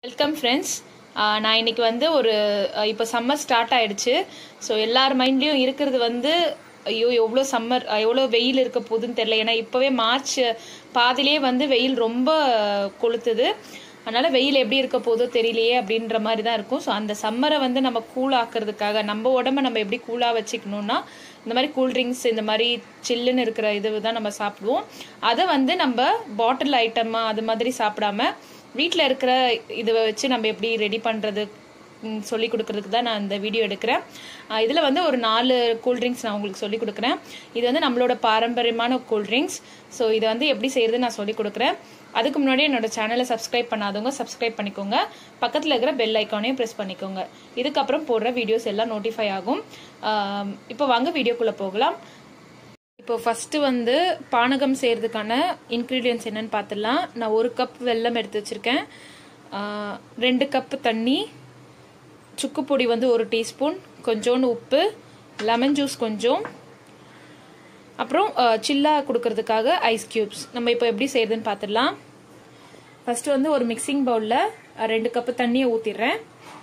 Welcome friends நான் இன்னைக்கு வந்து ஒரு அஹ், இப்போ சம்மர் ஸ்டார்ட் ஆயிடுச்சு ஸோ எல்லார் மைண்ட்லேயும் இருக்கிறது வந்து ஐயோ எவ்வளோ சம்மர் எவ்வளோ வெயில் இருக்க போகுதுன்னு தெரியல ஏன்னா இப்போவே மார்ச் பாதிலே வந்து வெயில் ரொம்ப அஹ், கொளுத்துது அதனால வெயில் எப்படி இருக்க போதோ தெரியலையே அப்படின்ற மாதிரி தான் இருக்கும் ஸோ அந்த சம்மரை வந்து நம்ம கூல் ஆக்குறதுக்காக நம்ம உடம்ப நம்ம எப்படி கூலாக வச்சுக்கணும்னா இந்த மாதிரி கூல்ட்ரிங்க்ஸ் இந்த மாதிரி சில்லுன்னு இருக்கிற இது தான் நம்ம சாப்பிடுவோம் அதை வந்து நம்ம பாட்டில் ஐட்டமாக அது மாதிரி சாப்பிடாம வீட்டில் இருக்கிற இதை வச்சு நம்ம எப்படி ரெடி பண்ணுறது ம், சொல்லி கொடுக்கறதுக்கு தான் நான் இந்த வீடியோ எடுக்கிறேன் இதில் வந்து ஒரு நாலு கூல்ட்ரிங்க்ஸ் நான் உங்களுக்கு சொல்லி கொடுக்குறேன் இது வந்து நம்மளோட பாரம்பரியமான கூல்ட்ரிங்க்ஸ் ஸோ இதை வந்து எப்படி செய்யறது நான் சொல்லி கொடுக்குறேன் அதுக்கு முன்னாடி என்னோட சேனலை சப்ஸ்கிரைப் பண்ணாதவங்க சப்ஸ்கிரைப் பண்ணிக்கோங்க பக்கத்தில் இருக்கிற பெல் ஐக்கானையும் ப்ரெஸ் பண்ணிக்கோங்க இதுக்கப்புறம் போடுற வீடியோஸ் எல்லாம் நோட்டிஃபை ஆகும் ஆம், இப்போ வாங்க வீடியோக்குள்ளே போகலாம் இப்போ ஃபர்ஸ்ட் வந்து பானகம் செய்யறதுக்கான இன்க்ரீடியன்ஸ் என்னன்னு பார்த்துடலாம் நான் ஒரு கப் வெல்லம் எடுத்து வச்சிருக்கேன் ஆ, ரெண்டு கப் தண்ணி சுக்கு பொடி வந்து ஒரு டீஸ்பூன் கொஞ்சோண்டு உப்பு லெமன் ஜூஸ் கொஞ்சம் அப்புறம் சில்லா கொடுக்கறதுக்காக ஐஸ் கியூப்ஸ் நம்ம இப்போ எப்படி செய்யறதுன்னு பார்த்துடலாம் ஃபர்ஸ்ட் வந்து ஒரு மிக்சிங் பவுலில் ரெண்டு கப்பு தண்ணியை ஊற்றிடுறேன்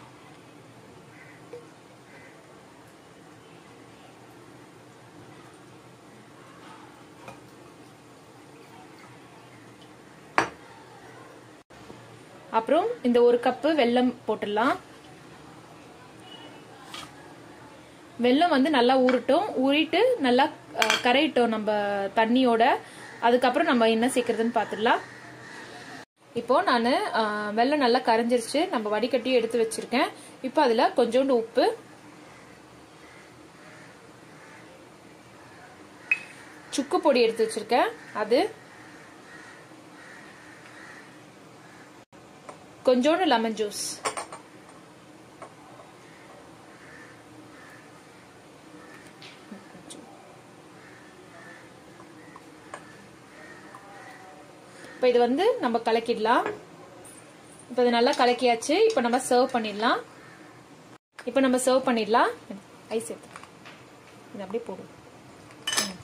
அப்புறம் இந்த ஒரு கப்பு வெல்லம் போட்டுடலாம் வெல்லம் வந்து நல்லா ஊறட்டும் ஊறிட்டு நல்லா அஹ், கரையிட்டோம் நம்ம தண்ணியோட அதுக்கப்புறம் நம்ம என்ன சேர்க்கறதுன்னு பார்த்துடலாம் இப்போ நான் வெல்லம் நல்லா கரைஞ்சிருச்சு நம்ம வடிகட்டியும் எடுத்து வச்சிருக்கேன் இப்போ அதுல கொஞ்சோண்டு உப்பு சுக்கு பொடி எடுத்து வச்சிருக்கேன் அது கொஞ்சோண்டு லெமன் ஜூஸ் இப்போ இது வந்து நம்ம கலக்கிடலாம் இப்போ இது நல்லா கலக்கியாச்சு இப்போ நம்ம சர்வ் பண்ணிடலாம் இப்போ நம்ம சர்வ் பண்ணிடலாம் ஐஸ் எடுத்து இது அப்படியே போடும் ம்.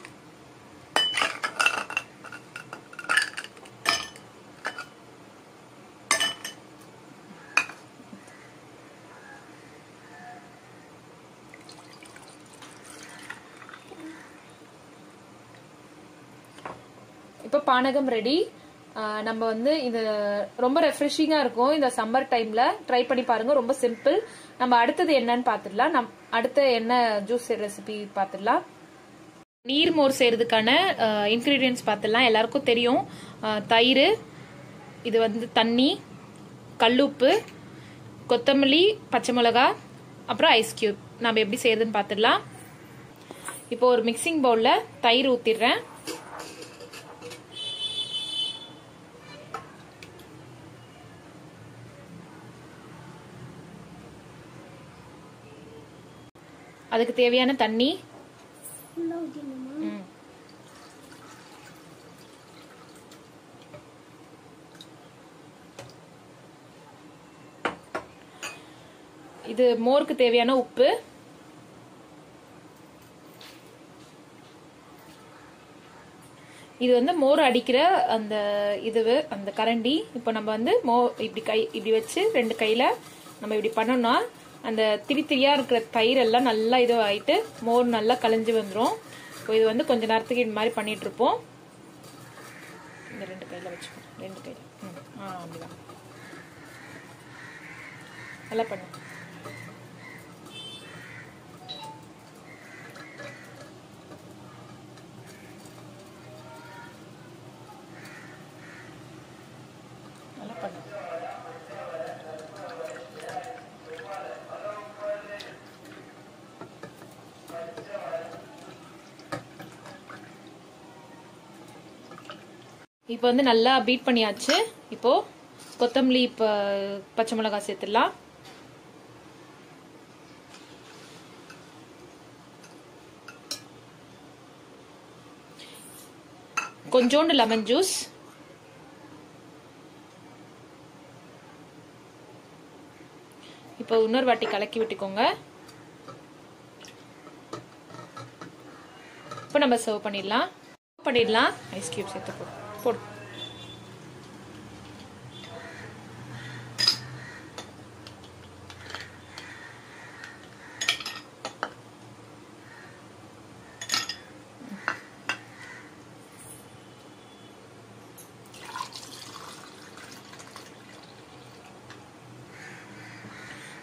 இப்போ பானகம் ரெடி நம்ம வந்து இது ரொம்ப ரெஃப்ரெஷிங்காக இருக்கும் இந்த சம்மர் டைம்ல ட்ரை பண்ணி பாருங்க ரொம்ப சிம்பிள் நம்ம அடுத்தது என்னன்னு பார்த்துடலாம் நம் அடுத்த என்ன ஜூஸ் ரெசிபி பார்த்துடலாம் நீர் மோர் செய்யறதுக்கான இன்க்ரீடியன்ஸ் பார்த்துடலாம் எல்லாருக்கும் தெரியும் அஹ், தயிர் இது வந்து தண்ணி கல்லுப்பு கொத்தமல்லி பச்சை மிளகா அப்புறம் ஐஸ் கியூப் நம்ம எப்படி செய்யறதுன்னு பார்த்துடலாம் இப்போ ஒரு மிக்சிங் பவுலில் தயிர் ஊற்றிடுறேன் அதுக்கு தேவையான தண்ணி ம். இது மோருக்கு தேவையான உப்பு இது வந்து மோர் அடிக்கிற அந்த இது அந்த கரண்டி இப்போ நம்ம வந்து மோ இப்படி கை இப்படி வச்சு ரெண்டு கையில நம்ம இப்படி பண்ணோம்னா அந்த திரி திரியா இருக்கிற தயிர் எல்லாம் நல்லா இது ஆயிட்டு மோர் நல்லா கலைஞ்சு வந்துடும் இப்போ இது வந்து கொஞ்ச நேரத்துக்கு இது மாதிரி பண்ணிட்டு இருப்போம் இந்த ரெண்டு கையில வச்சுக்கோ ரெண்டு கையில ம் ஆ அப்படிதான் நல்லா பண்ணு நல்லா பண்ணு இப்போ வந்து நல்லா பீட் பண்ணியாச்சு இப்போ கொத்தமல்லி இப்போ பச்சை மிளகாய் சேர்த்துடலாம் கொஞ்சோண்டு லெமன் ஜூஸ் இப்போ இன்னொரு வாட்டி கலக்கி விட்டுக்கோங்க இப்போ நம்ம சர்வ் பண்ணிடலாம் பண்ணிடலாம் ஐஸ் கியூப் சேர்த்து போடு போடு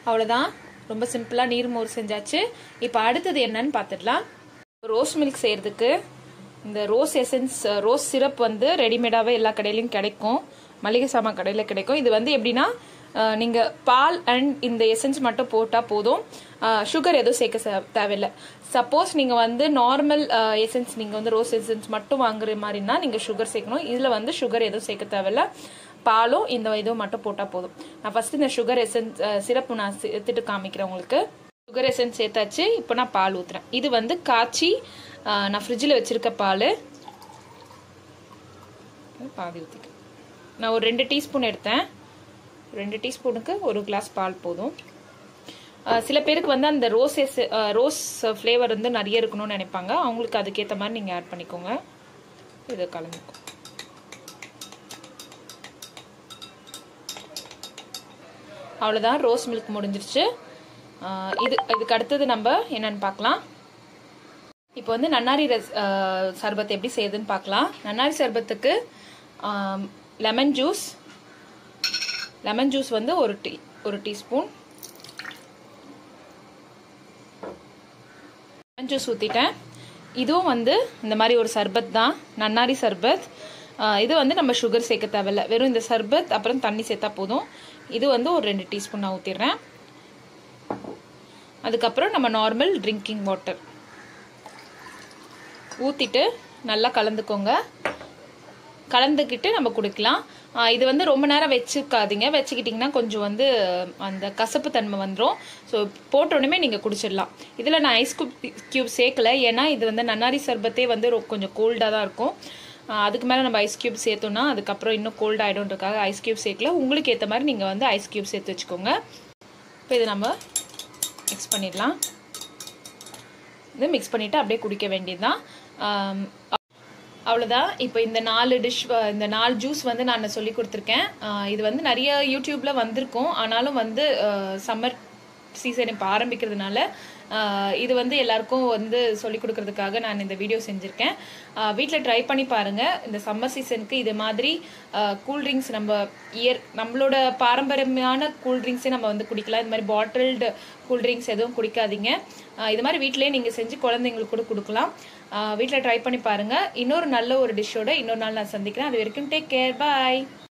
அவ்வளோதான் ரொம்ப சிம்பிளாக நீர் மோர் செஞ்சாச்சு இப்போ அடுத்தது என்னன்னு பார்த்துடலாம் ரோஸ் மில்க் செய்யறதுக்கு இந்த ரோஸ் எசன்ஸ் ரோஸ் சிரப் வந்து ரெடிமேடாகவே எல்லா கடையிலையும் கிடைக்கும் மளிகை சாமான் கடையில் கிடைக்கும் இது வந்து எப்படின்னா அஹ், நீங்க பால் அண்ட் இந்த எசன்ஸ் மட்டும் போட்டால் போதும் சுகர் எதுவும் சேர்க்க சே- தேவையில்லை சப்போஸ் நீங்க வந்து நார்மல் எசன்ஸ் நீங்க வந்து ரோஸ் எசன்ஸ் மட்டும் வாங்குற மாதிரினா நீங்க சுகர் சேர்க்கணும் இதுல வந்து சுகர் எதுவும் சேர்க்க தேவையில்ல பாலும் இந்த இதுவும் மட்டும் போட்டால் போதும் நான் ஃபர்ஸ்ட் இந்த சுகர் எசன்ஸ் சிரப் நான் சேர்த்துட்டு காமிக்கிறேன் உங்களுக்கு சுகர் எசன்ஸ் சேர்த்தாச்சு இப்போ நான் பால் ஊத்துறேன் இது வந்து காய்ச்சி அஹ், நான் ஃப்ரிட்ஜில் வச்சிருக்க பால் பாதி ஊற்றிக்கிறேன் நான் ஒரு ரெண்டு டீஸ்பூன் எடுத்தேன் ரெண்டு டீஸ்பூனுக்கு ஒரு கிளாஸ் பால் போதும் அஹ், சில பேருக்கு வந்து அந்த ரோஸ் எஸ் ரோஸ் ஃப்ளேவர் வந்து நிறைய இருக்கணும்னு நினைப்பாங்க அவங்களுக்கு அதுக்கேற்ற மாதிரி நீங்கள் ஆட் பண்ணிக்கோங்க இதை கலந்துக்கும் அவ்வளோதான் ரோஸ் மில்க் முடிஞ்சிருச்சு அஹ், இது இதுக்கு அடுத்தது நம்ம என்னன்னு பார்க்கலாம் இப்போ வந்து நன்னாரி ரஸ் அஹ், சர்பத் எப்படி செய்யுதுன்னு பார்க்கலாம் நன்னாரி சர்பத்துக்கு லெமன் ஜூஸ் லெமன் ஜூஸ் வந்து ஒரு டீ ஒரு டீஸ்பூன் லெமன் ஜூஸ் ஊற்றிட்டேன் இதுவும் வந்து இந்த மாதிரி ஒரு சர்பத் தான் நன்னாரி சர்பத் அஹ், இது வந்து நம்ம சுகர் சேர்க்க தேவையில்ல வெறும் இந்த சர்பத் அப்புறம் தண்ணி சேர்த்தா போதும் இது வந்து ஒரு ரெண்டு டீஸ்பூன் நான் ஊற்றிடுறேன் அதுக்கப்புறம் நம்ம நார்மல் ட்ரிங்கிங் வாட்டர் ஊற்றிட்டு நல்லா கலந்துக்கோங்க கலந்துக்கிட்டு நம்ம குடிக்கலாம் ஆஹ் இது வந்து ரொம்ப நேரம் வச்சுக்காதீங்க வச்சுக்கிட்டிங்கன்னா கொஞ்சம் வந்து அந்த கசப்பு தன்மை வந்துடும் ஸோ போட்டோடனே நீங்கள் குடிச்சிடலாம் இதில் நான் ஐஸ் கியூப் கியூப் சேர்க்கல ஏன்னா இது வந்து நன்னாரி சர்பத்தே வந்து ரொ- கொஞ்சம் கோல்டாக தான் இருக்கும் ஆஹ் அதுக்கு மேலே நம்ம ஐஸ் கியூப் சேர்த்தோம்னா அதுக்கப்புறம் இன்னும் கோல்ட் ஆகிடும்ன்றக்காக ஐஸ் கியூப் சேர்க்கல உங்களுக்கு ஏற்ற மாதிரி நீங்கள் வந்து ஐஸ் கியூப் சேர்த்து வச்சுக்கோங்க இப்போ இதை நம்ம மிக்ஸ் பண்ணிடலாம் இது மிக்ஸ் பண்ணிவிட்டு அப்படியே குடிக்க வேண்டியதுதான் ஆம், அவ்வளோதான் இப்போ இந்த நாலு டிஷ் இந்த நாலு ஜூஸ் வந்து நான் சொல்லி கொடுத்துருக்கேன் ஆஹ் இது வந்து நிறைய யூடியூப்ல வந்திருக்கும் ஆனாலும் வந்து சம்மர் சீசன் இப்போ ஆரம்பிக்கிறதுனால ஆஹ் இது வந்து எல்லாருக்கும் வந்து சொல்லி கொடுக்கறதுக்காக நான் இந்த வீடியோ செஞ்சுருக்கேன் வீட்டில் ட்ரை பண்ணி பாருங்க இந்த சம்மர் சீசனுக்கு இது மாதிரி கூல்ட்ரிங்க்ஸ் நம்ம இயர் நம்மளோட பாரம்பரியமான கூல்ட்ரிங்க்ஸே நம்ம வந்து குடிக்கலாம் இது மாதிரி பாட்டில்டு கூல்ட்ரிங்க்ஸ் எதுவும் குடிக்காதீங்க ஆஹ் இது மாதிரி வீட்டிலேயே நீங்கள் செஞ்சு குழந்தைங்களுக்கு கூட கொடுக்கலாம் வீட்டில் ட்ரை பண்ணி பாருங்க இன்னொரு நல்ல ஒரு டிஷ்ஷோட இன்னொரு நாள் நான் சந்திக்கிறேன் அது வரைக்கும் டேக் கேர் பாய்